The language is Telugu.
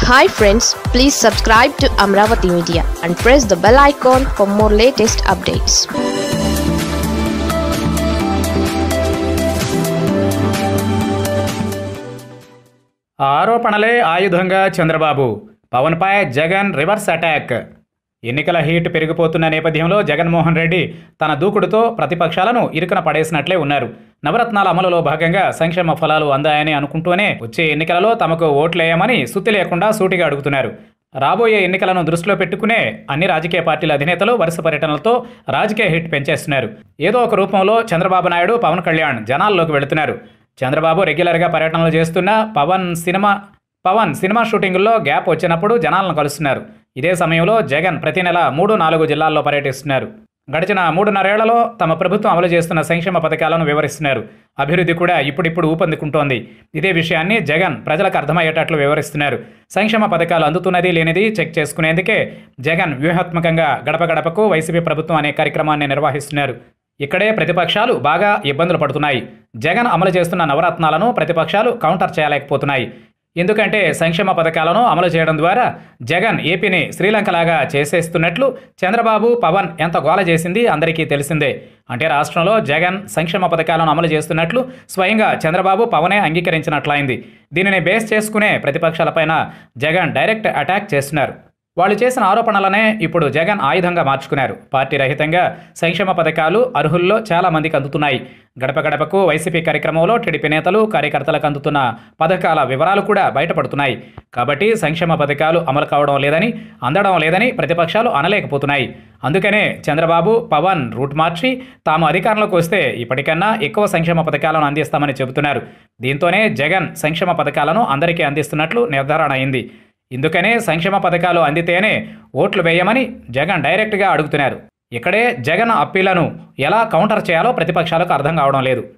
hi friends please subscribe to Amaravati media and press the bell icon for more latest updates ఆ ఆరోపణలే ఆయుధంగా చంద్రబాబు పవన్పై జగన్ రివర్స్ అటాక్ ఎన్నికల హీట్ పెరిగిపోతున్న నేపథ్యంలో జగన్మోహన్ రెడ్డి తన దూకుడుతో ప్రతిపక్షాలను ఇరుకున పడేసినట్లే ఉన్నారు నవరత్నాల అమలులో భాగంగా సంక్షేమ ఫలాలు అందాయని అనుకుంటూనే వచ్చే ఎన్నికలలో తమకు ఓట్లేయమని సుత్తి లేకుండా సూటిగా అడుగుతున్నారు రాబోయే ఎన్నికలను దృష్టిలో పెట్టుకునే అన్ని రాజకీయ పార్టీల అధినేతలు వరుస పర్యటనలతో రాజకీయ హిట్ పెంచేస్తున్నారు ఏదో ఒక రూపంలో చంద్రబాబు నాయుడు పవన్ కళ్యాణ్ జనాల్లోకి వెళుతున్నారు చంద్రబాబు రెగ్యులర్గా పర్యటనలు చేస్తున్న పవన్ సినిమా పవన్ సినిమా షూటింగుల్లో గ్యాప్ వచ్చినప్పుడు జనాలను కలుస్తున్నారు ఇదే సమయంలో జగన్ ప్రతి నెల మూడు నాలుగు జిల్లాల్లో పర్యటిస్తున్నారు గడిచిన మూడున్నరేళ్లలో తమ ప్రభుత్వం అమలు చేస్తున్న సంక్షేమ పథకాలను వివరిస్తున్నారు అభివృద్ధి కూడా ఇప్పుడిప్పుడు ఊపందుకుంటోంది ఇదే విషయాన్ని జగన్ ప్రజలకు అర్థమయ్యేటట్లు వివరిస్తున్నారు సంక్షేమ పథకాలు అందుతున్నది లేనిది చెక్ చేసుకునేందుకే జగన్ వ్యూహాత్మకంగా గడప గడపకు వైసీపీ ప్రభుత్వం అనే కార్యక్రమాన్ని నిర్వహిస్తున్నారు ఇక్కడే ప్రతిపక్షాలు బాగా ఇబ్బందులు పడుతున్నాయి జగన్ అమలు చేస్తున్న నవరత్నాలను ప్రతిపక్షాలు కౌంటర్ చేయలేకపోతున్నాయి ఎందుకంటే సంక్షేమ పథకాలను అమలు చేయడం ద్వారా జగన్ ఏపీని శ్రీలంకలాగా చేసేస్తున్నట్లు చంద్రబాబు పవన్ ఎంత గోల చేసింది అందరికీ తెలిసిందే అంటే రాష్ట్రంలో జగన్ సంక్షేమ పథకాలను అమలు చేస్తున్నట్లు స్వయంగా చంద్రబాబు పవనే అంగీకరించినట్లయింది దీనిని బేస్ చేసుకునే ప్రతిపక్షాలపైన జగన్ డైరెక్ట్ అటాక్ చేస్తున్నారు వాళ్ళు చేసిన ఆరోపణలనే ఇప్పుడు జగన్ ఆయుధంగా మార్చుకున్నారు పార్టీ రహితంగా సంక్షేమ పథకాలు అర్హుల్లో చాలా మందికి అందుతున్నాయి గడప గడపకు వైసీపీ కార్యక్రమంలో టీడీపీ నేతలు కార్యకర్తలకు అందుతున్న పథకాల వివరాలు కూడా బయటపడుతున్నాయి కాబట్టి సంక్షేమ పథకాలు అమలు కావడం లేదని అందడం లేదని ప్రతిపక్షాలు అనలేకపోతున్నాయి అందుకనే చంద్రబాబు పవన్ రూట్ మార్చి తాము అధికారంలోకి వస్తే ఇప్పటికన్నా ఎక్కువ సంక్షేమ పథకాలను అందిస్తామని చెబుతున్నారు దీంతోనే జగన్ సంక్షేమ పథకాలను అందరికీ అందిస్తున్నట్లు నిర్ధారణ అయింది ఇందుకనే సంక్షేమ పథకాలు అందితేనే ఓట్లు వేయమని జగన్ డైరెక్ట్గా అడుగుతున్నారు ఇక్కడే జగన్ అప్పీలను ఎలా కౌంటర్ చేయాలో ప్రతిపక్షాలకు అర్థం కావడం లేదు